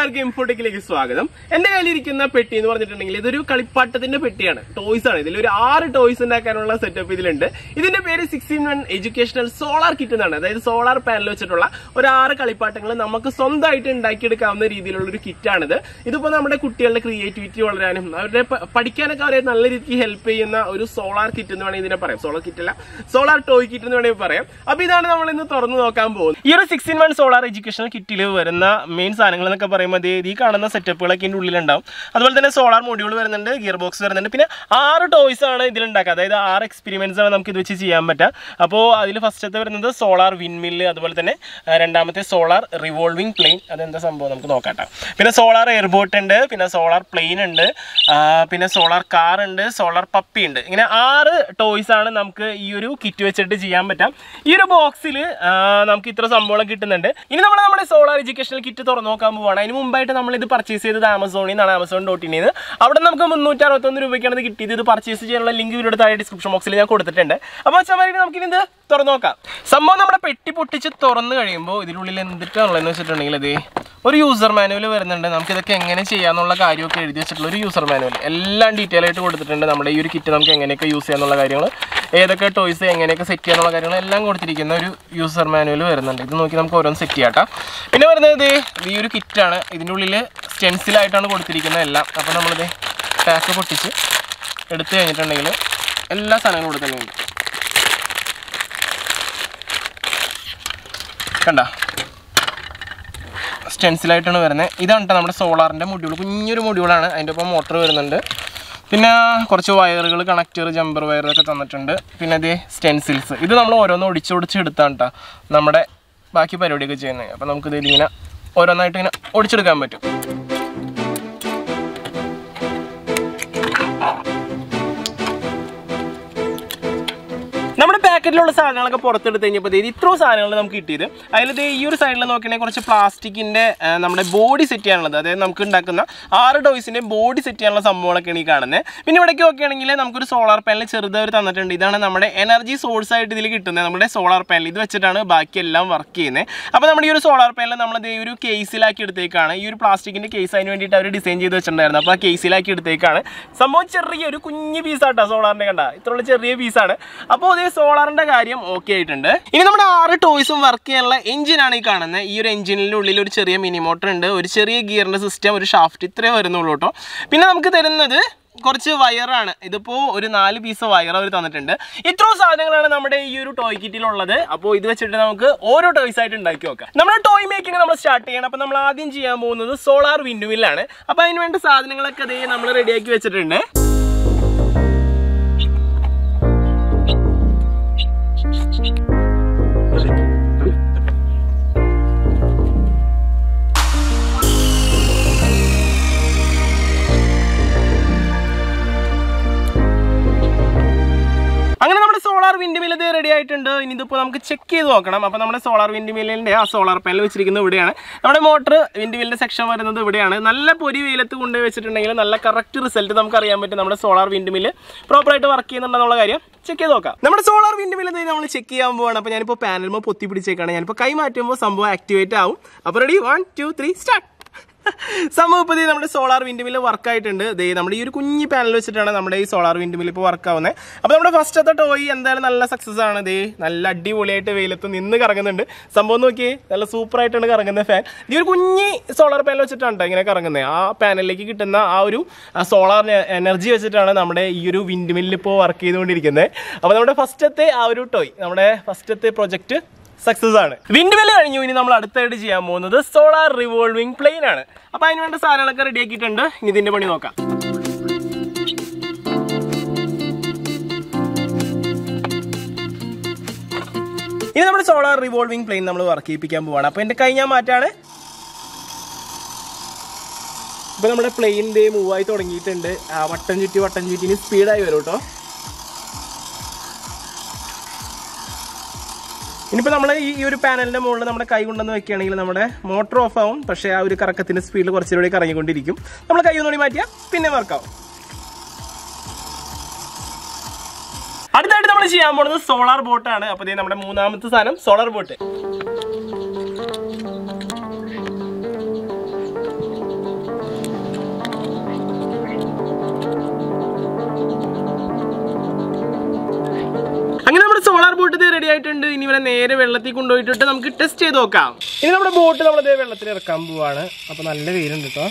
എല്ലാവർക്കും ഇൻഫോടെക്കിലേക്ക് സ്വാഗതം എന്റെ കയ്യിലിരിക്കുന്ന പെട്ടി എന്ന് പറഞ്ഞിട്ടുണ്ടെങ്കിൽ ഇതൊരു കളിപ്പാട്ടത്തിന്റെ പെട്ടിയാണ് ടോയ്സ് ആണ് ഇതിൽ ഒരു ആറ് ടോയ്സ് ഉണ്ടാക്കാനുള്ള സെറ്റപ്പ് ഇതിലുണ്ട് ഇതിന്റെ പേര് sixteen one educational solar kit എന്നാണ് അതായത് സോളാർ പാനൽ വെച്ചിട്ടുള്ള ഒരു ആറ് കളിപ്പാട്ടങ്ങൾ നമുക്ക് സ്വന്തമായിട്ട് ഉണ്ടാക്കിയെടുക്കാവുന്ന രീതിയിലുള്ള ഒരു കിറ്റാണിത് ഇതിപ്പോ നമ്മുടെ കുട്ടികളുടെ ക്രിയേറ്റിവിറ്റി വളരാനും അവരുടെ പ- പഠിക്കാനൊക്കെ അവരെ നല്ല രീതിക്ക് ഹെൽപ്പ് ചെയ്യുന്ന ഒരു സോളാർ കിറ്റ് എന്ന് വേണമെങ്കിൽ ഇതിനെ പറയാം സോളാർ കിറ്റ് അല്ല സോളാർ ടോയ് കിറ്റ് എന്ന് വേണമെങ്കിൽ പറയാം അപ്പൊ ഇതാണ് നമ്മൾ ഇന്ന് തുറന്നു നോക്കാൻ പോകുന്നത് ഈ ഒരു സിക്സ്റ്റീൻ വൺ സോളാർ എഡ്യൂക്കേഷണൽ കിറ്റിൽ വരുന്ന മെയിൻ സാധനങ്ങൾ എന്നൊക്കെ പറയുമ്പോൾ ദേ ഈ കാണുന്ന സെറ്റപ്പുകളൊക്കെ ഇതിന്റെ ഉള്ളിലുണ്ടാവും അതുപോലെ തന്നെ സോളാർ മൊഡ്യൂൾ വരുന്നുണ്ട് ഗിയർ ബോക്സ് വരുന്നുണ്ട് പിന്നെ ആറ് ടോയ്സ് ആണ് ഇതിലുണ്ടാക്കുക അതായത് ആറ് എക്സ്പെരിമെന്റ്സ് ആണ് നമുക്ക് ഇത് വെച്ച് ചെയ്യാൻ പറ്റുക അപ്പോൾ അതിൽ ഫസ്റ്റത്തെ വരുന്നത് സോളാർ വിൻമില്ല് അതുപോലെ തന്നെ ആ, രണ്ടാമത്തെ സോളാർ റിവോൾവിംഗ് പ്ലെയിൻ അതെന്താ സംഭവം നമുക്ക് നോക്കാട്ടോ പിന്നെ സോളാർ എയർബോട്ട് ഉണ്ട് പിന്നെ സോളാർ പ്ലെയിൻ ഉണ്ട് ആ, പിന്നെ സോളാർ കാർ ഉണ്ട് സോളാർ പപ്പി ഉണ്ട് ഇങ്ങനെ ആറ് ടോയ്സ് ആണ് നമുക്ക് ഈ ഒരു കിറ്റ് വെച്ചിട്ട് ചെയ്യാൻ പറ്റാം ഈ ഒരു ബോക്സിൽ നമുക്ക് ഇത്ര സംഭവം കിട്ടുന്നുണ്ട് ഇനി നമ്മൾ നമ്മുടെ സോളാർ എഡ്യൂക്കേഷണൽ കിറ്റ് തുറന്നു നോക്കാൻ പോവാണ് അതിന് മുമ്പായിട്ട് നമ്മൾ ഇത് പർച്ചേസ് ചെയ്തത് ആമസോണിൽ നിന്നാണ് ആമസോൺ ഡോട്ട് ഇൻ നിന്ന് അവിടെ നമുക്ക് മുന്നൂറ്റി അറുപത്തൊന്ന് രൂപയ്ക്കാണ് ഇത് കിട്ടിയത് ഇത് പർച്ചേസ് ചെയ്യാനുള്ള ലിങ്ക് വീഡിയോ താഴെ ഡിസ്ക്രിപ്ഷൻ ബോക്സിൽ ഞാൻ കൊടുത്തിട്ടുണ്ട് അപ്പോൾ ചമാരി നമുക്ക് ഇത് തുറന്നു നോക്കാം സംഭവം നമ്മുടെ പെട്ടി പൊട്ടിച്ച് തുറന്നു കഴിയുമ്പോൾ ഇതിനുള്ളിൽ എന്തിട്ടാണുള്ളതെന്ന് വെച്ചിട്ടുണ്ടെങ്കിൽ ഇത് ഒരു യൂസർ മാനുവൽ വരുന്നുണ്ട് നമുക്ക് ഇതൊക്കെ എങ്ങനെ ചെയ്യാന്നുള്ള കാര്യമൊക്കെ എഴുതി വെച്ചിട്ടുള്ള ഒരു യൂസർ മാനുവൽ എല്ലാം ഡീറ്റെയിൽ ആയിട്ട് കൊടുത്തിട്ടുണ്ട് നമ്മുടെ ഈ ഒരു കിറ്റ് നമുക്ക് എങ്ങനെയൊക്കെ യൂസ് ചെയ്യാന്നുള്ള കാര്യങ്ങൾ ഏതൊക്കെ ടോയ്സ് എങ്ങനെയൊക്കെ സെറ്റ് ചെയ്യാന്നുള്ള കാര്യങ്ങൾ എല്ലാം കൊടുത്തിരിക്കുന്ന ഒരു യൂസർ മാനുവൽ വരുന്നുണ്ട് ഇത് നോക്കി നമുക്ക് ഓരോന്ന് സെറ്റ് ചെയ്യാം ട്ടോ. പിന്നെ വരുന്നത് ഇത് ഈ ഒരു കിറ്റാണ് ഇതിൻ്റെ ഉള്ളിൽ സ്റ്റെൻസിലായിട്ടാണ് കൊടുത്തിരിക്കുന്നത് എല്ലാം അപ്പോൾ നമ്മളിത് പാക്ക് പൊട്ടിച്ച് എടുത്തു കഴിഞ്ഞിട്ടുണ്ടെങ്കിൽ എല്ലാ സാധനങ്ങളും ഇവിടെ തന്നെ ഉണ്ട് കണ്ട സ്റ്റെൻസിലായിട്ടാണ് വരുന്നത് ഇതാണ് ട്ടോ നമ്മുടെ സോളാറിൻ്റെ മൊഡ്യൂൾ കുഞ്ഞൊരു മൊഡ്യൂളാണ് അതിൻ്റെ ഒപ്പം മോട്ടർ വരുന്നുണ്ട് പിന്നെ കുറച്ച് വയറുകൾ കണക്റ്റർ ജമ്പർ വയർ ഒക്കെ തന്നിട്ടുണ്ട് പിന്നെ അതേ സ്റ്റെൻസിൽസ് ഇത് നമ്മൾ ഓരോന്ന് ഒടിച്ചൊടിച്ച് എടുത്താണ് കേട്ടോ നമ്മുടെ ബാക്കി പരിപാടിയൊക്കെ ചെയ്യുന്നത് അപ്പോൾ നമുക്കിത് ഇതിങ്ങനെ ഓരോന്നായിട്ട് ഇങ്ങനെ ഒടിച്ചെടുക്കാൻ പറ്റും നമ്മുടെ പാക്കറ്റിലുള്ള സാധനങ്ങളൊക്കെ പുറത്തെടുത്ത് കഴിഞ്ഞപ്പോൾ ഇത് ഇത്രയും സാധനങ്ങൾ നമുക്ക് കിട്ടിയത് അതിൽ ഇത് ഈ ഒരു സൈഡിൽ നോക്കണമെങ്കിൽ കുറച്ച് പ്ലാസ്റ്റിക്കിൻ്റെ നമ്മുടെ ബോഡി സെറ്റ് ചെയ്യാനുള്ളത് അതായത് നമുക്ക് ഉണ്ടാക്കുന്ന ആറ് ടോയ്സിൻ്റെ ബോഡി സെറ്റ് ചെയ്യാനുള്ള സംഭവങ്ങളൊക്കെയാണ് ഈ കാണുന്നത് പിന്നെ ഇവിടേക്ക് നോക്കുകയാണെങ്കിൽ നമുക്കൊരു സോളാർ പാനൽ ചെറുതായി തന്നിട്ടുണ്ട് ഇതാണ് നമ്മുടെ എനർജി സോഴ്സ് ആയിട്ട് ഇതിൽ കിട്ടുന്നത് നമ്മുടെ സോളാർ പാനൽ ഇത് വെച്ചിട്ടാണ് ബാക്കി എല്ലാം വർക്ക് ചെയ്യുന്നത് അപ്പോൾ നമ്മുടെ ഈ ഒരു സോളാർ പാനൽ നമ്മൾ ഈ ഒരു കേസിലാക്കി എടുത്തേക്കാണ് ഈ ഒരു പ്ലാസ്റ്റിക്കിൻ്റെ കേസ് അതിന് വേണ്ടിയിട്ട് അവർ ഡിസൈൻ ചെയ്ത് വെച്ചിട്ടുണ്ടായിരുന്നു അപ്പോൾ ആ കേസിലാക്കി എടുത്തേക്കാണ് സംഭവം ചെറിയ ഒരു കുഞ്ഞ് പീസാട്ടോ സോളാറിൻ്റെ കണ്ട ഇത്രയുള്ള ചെറിയ പീസാണ് അപ്പോൾ അതേ സോളാറിൻ്റെ കാര്യം ഓക്കെ ആയിട്ടുണ്ട് ഇനി നമ്മുടെ ആറ് ടോയ്സും വർക്ക് ചെയ്യാനുള്ള എഞ്ചിനാണ് ഈ കാണുന്നത് ഈ ഒരു എഞ്ചിനിൻ്റെ ഉള്ളിൽ ഒരു ചെറിയ മിനി മോട്ടർ ഉണ്ട് ഒരു ചെറിയ ഗിയറിൻ്റെ സിസ്റ്റം ഒരു ഷാഫ്റ്റ് ഇത്രേ വരുന്നുള്ളൂ കേട്ടോ പിന്നെ നമുക്ക് തരുന്നത് കുറച്ച് വയറാണ് ഇതിപ്പോൾ ഒരു നാല് പീസ് വയർ അവർ തന്നിട്ടുണ്ട് ഇത്രയും സാധനങ്ങളാണ് നമ്മുടെ ഈ ഒരു ടോയ് കിറ്റിലുള്ളത് അപ്പോൾ ഇത് വെച്ചിട്ട് നമുക്ക് ഓരോ ടോയ്സ് ആയിട്ട് ഉണ്ടാക്കി നോക്കാം നമ്മുടെ ടോയ് മേക്കിംഗ് നമ്മൾ സ്റ്റാർട്ട് ചെയ്യണം അപ്പോൾ നമ്മൾ ആദ്യം ചെയ്യാൻ പോകുന്നത് സോളാർ വിൻഡുവിലാണ് അപ്പോൾ അതിന് വേണ്ട സാധനങ്ങളൊക്കെ അതേ നമ്മൾ റെഡിയാക്കി വെച്ചിട്ടുണ്ട് അങ്ങനെ നമ്മുടെ സോളാർ വിൻഡ് മിൽ ഇത് റെഡി ആയിട്ടുണ്ട് ഇനി ഇതിപ്പോൾ നമുക്ക് ചെക്ക് ചെയ്ത് നോക്കണം അപ്പോൾ നമ്മുടെ സോളാർ വിൻഡ് മില്ലിൻ്റെ ആ സോളാർ പാനൽ വെച്ചിരിക്കുന്നത് ഇവിടെയാണ് നമ്മുടെ മോട്ടർ വിൻഡ് മില്ലിൻ്റെ സെക്ഷൻ വരുന്നത് ഇവിടെയാണ് നല്ല പൊരി വെയിലത്ത് കൊണ്ടുപോയി വെച്ചിട്ടുണ്ടെങ്കിൽ നല്ല കറക്റ്റ് റിസൾട്ട് നമുക്ക് അറിയാൻ പറ്റും നമ്മുടെ സോളാർ വിൻഡ് മില്ല് പ്രോപ്പറായിട്ട് വർക്ക് ചെയ്യുന്നുണ്ടെന്നുള്ള കാര്യം ചെക്ക് ചെയ്ത് നോക്കാം നമ്മുടെ സോളാർ വിൻഡ് മില്ല് നമ്മൾ ചെക്ക് ചെയ്യാൻ പോവാണ് അപ്പോൾ ഞാനിപ്പോൾ പാനൽമോ പൊത്തി പിടിച്ചേക്കാണ് ഞാനിപ്പോൾ കൈ മാറ്റുമ്പോൾ സംഭവം ആക്ടിവേറ്റ് ആവും അപ്പോൾ ready one two three start സംഭവം ഇപ്പോൾ ദേ നമ്മുടെ സോളാർ വിൻഡ് മില്ല് വർക്ക് ആയിട്ടുണ്ട് ദേ നമ്മുടെ ഈ ഒരു കുഞ്ഞി പാനൽ വെച്ചിട്ടാണ് നമ്മുടെ ഈ സോളാർ വിൻഡ് മില്ല് ഇപ്പോൾ വർക്ക് ആവുന്നത് അപ്പോൾ നമ്മുടെ ഫസ്റ്റത്തെ ടോയ് എന്തായാലും നല്ല സക്സസ് ആണ് ദേ നല്ല അടിപൊളിയായിട്ട് വെയിലത്ത് നിന്ന് കറങ്ങുന്നുണ്ട് സംഭവം നോക്കിയേ നല്ല സൂപ്പർ ആയിട്ടാണ് കറങ്ങുന്ന ഫാൻ ഈ ഒരു കുഞ്ഞി സോളാർ പാനൽ വെച്ചിട്ടാണ് ട്ടോ ഇങ്ങനെ കറങ്ങുന്നത് ആ പാനലിലേക്ക് കിട്ടുന്ന ആ ഒരു സോളാർ എനർജി വെച്ചിട്ടാണ് നമ്മുടെ ഈ ഒരു വിൻഡ് മില്ല് ഇപ്പോൾ വർക്ക് ചെയ്തുകൊണ്ടിരിക്കുന്നത് അപ്പോൾ നമ്മുടെ ഫസ്റ്റത്തെ ആ ഒരു ടോയ് നമ്മുടെ ഫസ്റ്റത്തെ പ്രൊജക്റ്റ് സക്സസ് ആണ് വിൻഡ് വെല് കഴിഞ്ഞു ഇനി നമ്മൾ അടുത്തായിട്ട് ചെയ്യാൻ പോകുന്നത് സോളാർ റിവോൾവിംഗ് പ്ലെയിൻ ആണ് അപ്പൊ അതിന് വേണ്ട സാധനങ്ങളൊക്കെ റെഡി ആക്കിയിട്ടുണ്ട് ഇനി ഇതിന്റെ പണി നോക്കാം ഇനി നമ്മുടെ സോളാർ റിവോൾവിംഗ് പ്ലെയിൻ നമ്മൾ വർക്ക് ചെയ്യിപ്പിക്കാൻ പോവാണ് അപ്പൊ എന്റെ കൈ ഞാൻ മാറ്റാണ് ഇപ്പൊ നമ്മുടെ പ്ലെയിൻ ഡേ മൂവ് ആയി തുടങ്ങിയിട്ടുണ്ട് ആ, വട്ടം ചുറ്റി വട്ടം ചുറ്റി ഇനി സ്പീഡായി വരും കേട്ടോ ഇനിയിപ്പോൾ നമ്മൾ ഈ ഈ ഒരു പാനലിന്റെ മുകളിൽ നമ്മുടെ കൈ കൊണ്ടുവന്ന് വെക്കുകയാണെങ്കിൽ നമ്മുടെ മോട്ടർ ഓഫ് ആവും പക്ഷേ ആ ഒരു കറക്കത്തിന്റെ സ്പീഡിൽ കുറച്ചുകൂടി കറങ്ങിക്കൊണ്ടിരിക്കും നമ്മൾ കൈ ഒന്നുകൂടി മാറ്റിയാൽ പിന്നെ വർക്കാവും അടുത്തായിട്ട് നമ്മൾ ചെയ്യാൻ പോകുന്നത് സോളാർ ബോട്ടാണ് അപ്പോൾ ദേ നമ്മുടെ മൂന്നാമത്തെ സാധനം സോളാർ ബോട്ട് റെഡി ആയിട്ടുണ്ട് ഇനി ഇവരെ നേരെ വെള്ളത്തിൽ കൊണ്ടുപോയിട്ടിട്ട് നമുക്ക് ടെസ്റ്റ് ചെയ്ത് നോക്കാം ഇനി നമ്മുടെ ബോട്ട് നമ്മളിതേ വെള്ളത്തിൽ ഇറക്കാൻ പോവാണ് അപ്പൊ നല്ല വെയിലുണ്ട് കേട്ടോ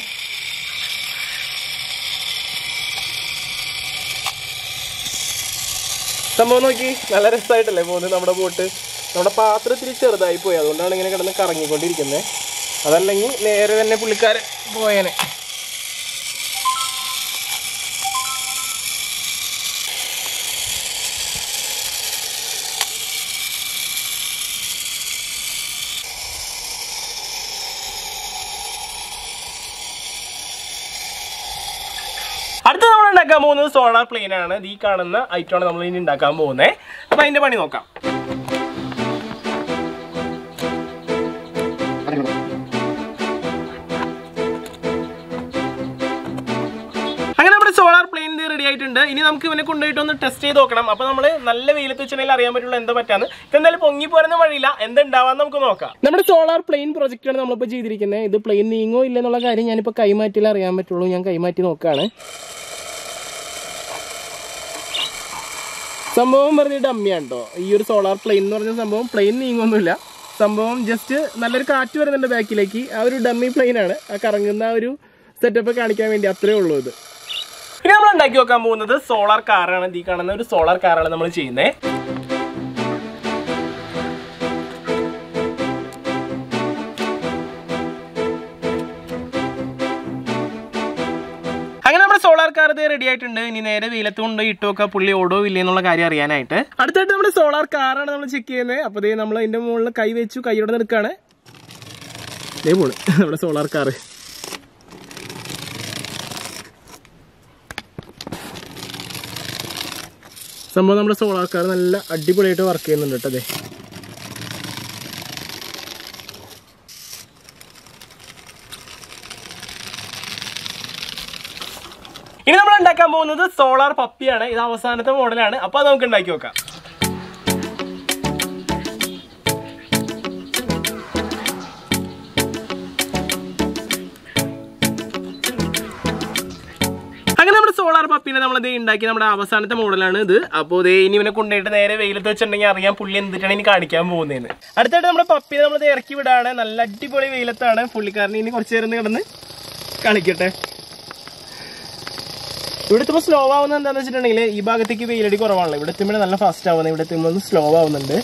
സംഭവം നോക്കി നല്ല രസമായിട്ടല്ലേ പോകുന്നത് നമ്മുടെ ബോട്ട് നമ്മുടെ പാത്രത്തിൽ ചെറുതായി പോയി അതുകൊണ്ടാണ് ഇങ്ങനെ കിടന്ന് കറങ്ങിക്കൊണ്ടിരിക്കുന്നത് അതല്ലെങ്കിൽ നേരെ തന്നെ പുള്ളിക്കാരൻ പോയേനെ അടുത്ത നമ്മൾ ഉണ്ടാക്കാൻ പോകുന്നത് സോളാർ പ്ലെയിൻ ആണ് ഇത് ഈ കാണുന്ന ഐറ്റമാണ് നമ്മൾ ഇനി ഉണ്ടാക്കാൻ പോകുന്നത് അപ്പൊ അതിന്റെ പണി നോക്കാം അങ്ങനെ നമ്മുടെ സോളാർ പ്ലെയിൻ റെഡി ആയിട്ടുണ്ട് ഇനി നമുക്ക് ഇവനെ കൊണ്ടുപോയിട്ട് ഒന്ന് ടെസ്റ്റ് ചെയ്ത് നോക്കണം അപ്പൊ നമ്മൾ നല്ല വെയിലത്ത് വെച്ചിട്ടുണ്ടെങ്കിൽ അറിയാൻ പറ്റുള്ളൂ എന്താ പറ്റാന്ന് ഇതെന്തായാലും പൊങ്ങി പോരുന്ന വഴിയില്ല എന്തുണ്ടാവാന്ന് നമുക്ക് നോക്കാം നമ്മുടെ സോളാർ പ്ലെയിൻ പ്രൊജക്റ്റ് ആണ് നമ്മളിപ്പോൾ ചെയ്തിരിക്കുന്നത് ഇത് പ്ലെയിൻ നീങ്ങോ ഇല്ലെന്നുള്ള കാര്യം ഞാനിപ്പോൾ കൈമാറ്റിയിൽ അറിയാൻ പറ്റുള്ളൂ ഞാൻ കൈമാറ്റി നോക്കുകയാണ് സംഭവം പറഞ്ഞ ഡമ്മിയാണ് കേട്ടോ ഈ ഒരു സോളാർ പ്ലെയിൻ എന്ന് പറഞ്ഞ സംഭവം പ്ലെയിൻ നീങ്ങൊന്നുമില്ല സംഭവം ജസ്റ്റ് നല്ലൊരു കാറ്റ് വരുന്നുണ്ട് ബാക്കിലേക്ക് ആ ഒരു ഡമ്മി പ്ലെയിൻ ആണ് ആ കറങ്ങുന്ന ആ ഒരു സെറ്റപ്പ് കാണിക്കാൻ വേണ്ടി അത്രേ ഉള്ളൂ ഇത് ഇനി നമ്മൾ ഉണ്ടാക്കി വെക്കാൻ പോകുന്നത് സോളാർ കാറാണ് ഈ കാണുന്ന ഒരു സോളാർ കാറാണ് നമ്മൾ ചെയ്യുന്നത് അങ്ങനെ നമ്മുടെ സോളാർ കാർ ഇത് റെഡി ആയിട്ടുണ്ട് ഇനി നേരെ വെയിലത്ത് കൊണ്ട് ഇട്ട് വെക്കുക പുള്ളി ഓടോ ഇല്ലേ എന്നുള്ള കാര്യം അറിയാനായിട്ട് അടുത്തായിട്ട് നമ്മുടെ സോളാർ കാറാണ് നമ്മൾ ചെക്ക് ചെയ്യുന്നത് അപ്പോൾ ദേ നമ്മൾ അതിന്റെ മുകളിൽ കൈ വെച്ചു കൈയോടെ നിൽക്കാണ് ദേ പോണ് നമ്മുടെ സോളാർ കാറ് സംഭവം നമ്മുടെ സോളാർ കാർ നല്ല അടിപൊളിയായിട്ട് വർക്ക് ചെയ്യുന്നുണ്ട് കേട്ടോ അതെ ഇനി നമ്മൾ ഉണ്ടാക്കാൻ പോകുന്നത് സോളാർ പപ്പിയാണ് ഇത് അവസാനത്തെ മോഡലാണ് അപ്പൊ അത് നമുക്ക് ഉണ്ടാക്കി നോക്കാം അങ്ങനെ നമ്മുടെ സോളാർ പപ്പിനെ നമ്മൾ ഇത് ഉണ്ടാക്കി നമ്മുടെ അവസാനത്തെ മോഡലാണ് ഇത് അപ്പോൾ ഇത് ഇനി ഇവനെ കൊണ്ടുപോയിട്ട് നേരെ വെയിലത്ത് വെച്ചിട്ടുണ്ടെങ്കിൽ അറിയാം പുള്ളി എന്തിട്ടാണ് ഇനി കാണിക്കാൻ പോകുന്നതെന്ന് അടുത്തായിട്ട് നമ്മുടെ പപ്പിനെ നമ്മൾ ഇറക്കി വിടാണ് നല്ല അടിപൊളി വെയിലത്താണ് പുള്ളിക്കാരനെ ഇനി കുറച്ച് നേരം കിടന്ന് കളിക്കട്ടെ ഇവിടെ എത്തുമ്പോൾ സ്ലോ ആവുന്നത് എന്താണെന്ന് വെച്ചിട്ടുണ്ടെങ്കിൽ ഈ ഭാഗത്തേക്ക് വെയിലടി കുറവാണല്ലോ ഇവിടെ എത്തുമ്പോൾ നല്ല ഫാസ്റ്റ് ആവുന്നത് ഇവിടെ എത്തുമ്പോൾ ഒന്ന് സ്ലോ ആവുന്നുണ്ട്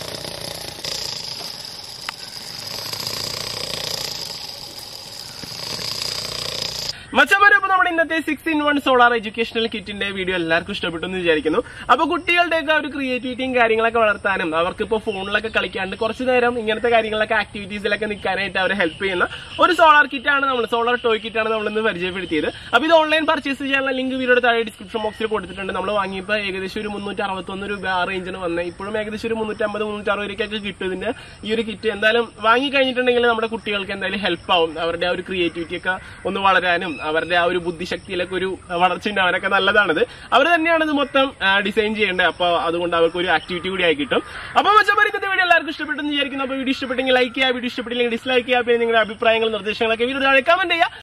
മച്ചമാരെ അപ്പൊ നമ്മുടെ ഇന്നത്തെ six in one solar educational കിറ്റിന്റെ വീഡിയോ എല്ലാവർക്കും ഇഷ്ടപ്പെട്ടു എന്ന് വിചാരിക്കുന്നു അപ്പൊ കുട്ടികളുടെയൊക്കെ ഒരു ക്രിയേറ്റിവിറ്റിയും കാര്യങ്ങളൊക്കെ വളർത്താനും അവർക്ക് ഇപ്പോൾ ഫോണിലൊക്കെ കളിക്കാണ്ട് കുറച്ചു നേരം ഇങ്ങനത്തെ കാര്യങ്ങളൊക്കെ ആക്ടിവിറ്റീസിലൊക്കെ നിൽക്കാനായിട്ട് അവരെ ഹെൽപ്പ് ചെയ്യുന്ന ഒരു സോളാർ കിറ്റാണ് നമ്മൾ സോളാർ ടോയ് കിറ്റാണ് നമ്മൾ ഇന്ന് പരിചയപ്പെടുത്തിയത് അപ്പൊ ഇത് ഓൺലൈൻ പർച്ചേസ് ചെയ്യാനുള്ള ലിങ്ക് വീഡിയോയുടെ താഴെ ഡിസ്ക്രിപ്ഷൻ ബോക്സിൽ കൊടുത്തിട്ടുണ്ട് നമ്മൾ വാങ്ങിയപ്പോൾ ഏകദേശം ഒരു മുന്നൂറ്റി അറുപത്തൊന്ന് രൂപ ആ റേഞ്ചിന് വന്നത് ഇപ്പോഴും ഏകദേശം ഒരു മുന്നൂറ്റമ്പത് മുന്നൂറ്റി അറുപത് രൂപയ്ക്കൊക്കെ കിട്ടും ഇതിന്റെ ഈ ഒരു കിറ്റ് എന്തായാലും വാങ്ങി കഴിഞ്ഞിട്ടുണ്ടെങ്കിൽ നമ്മുടെ കുട്ടികൾക്ക് എന്തായാലും ഹെൽപ്പ് ആവും അവരുടെ ആ ഒരു ക്രിയേറ്റിവിറ്റി ഒക്കെ ഒന്ന് വളരാനും അവരുടെ ആ ഒരു ബുദ്ധിശക്തിയിലൊക്കെ ഒരു വളർച്ച ഉണ്ടാവാനൊക്കെ നല്ലതാണിത് അവർ തന്നെയാണ് ഇത് മൊത്തം ഡിസൈൻ ചെയ്യേണ്ടത് അപ്പോൾ അതുകൊണ്ട് അവർക്ക് ഒരു ആക്ടിവിറ്റി കൂടി ആയി കിട്ടും അപ്പോൾ മെച്ചമാർ ഇന്നത്തെ വീഡിയോ എല്ലാവർക്കും ഇഷ്ടപ്പെട്ടെന്ന് വിചാരിക്കുന്നു അപ്പോൾ വീഡിയോ ഇഷ്ടപ്പെട്ടെങ്കിൽ ലൈക്ക് ചെയ്യുക വീഡിയോ ഇഷ്ടപ്പെട്ടില്ലെങ്കിൽ ഡിസ്ലൈക്ക് ചെയ്യുക പിന്നെ നിങ്ങളുടെ അഭിപ്രായങ്ങളും നിർദ്ദേശങ്ങളൊക്കെ വീഡിയോ താഴെ കമന്റ് ചെയ്യുക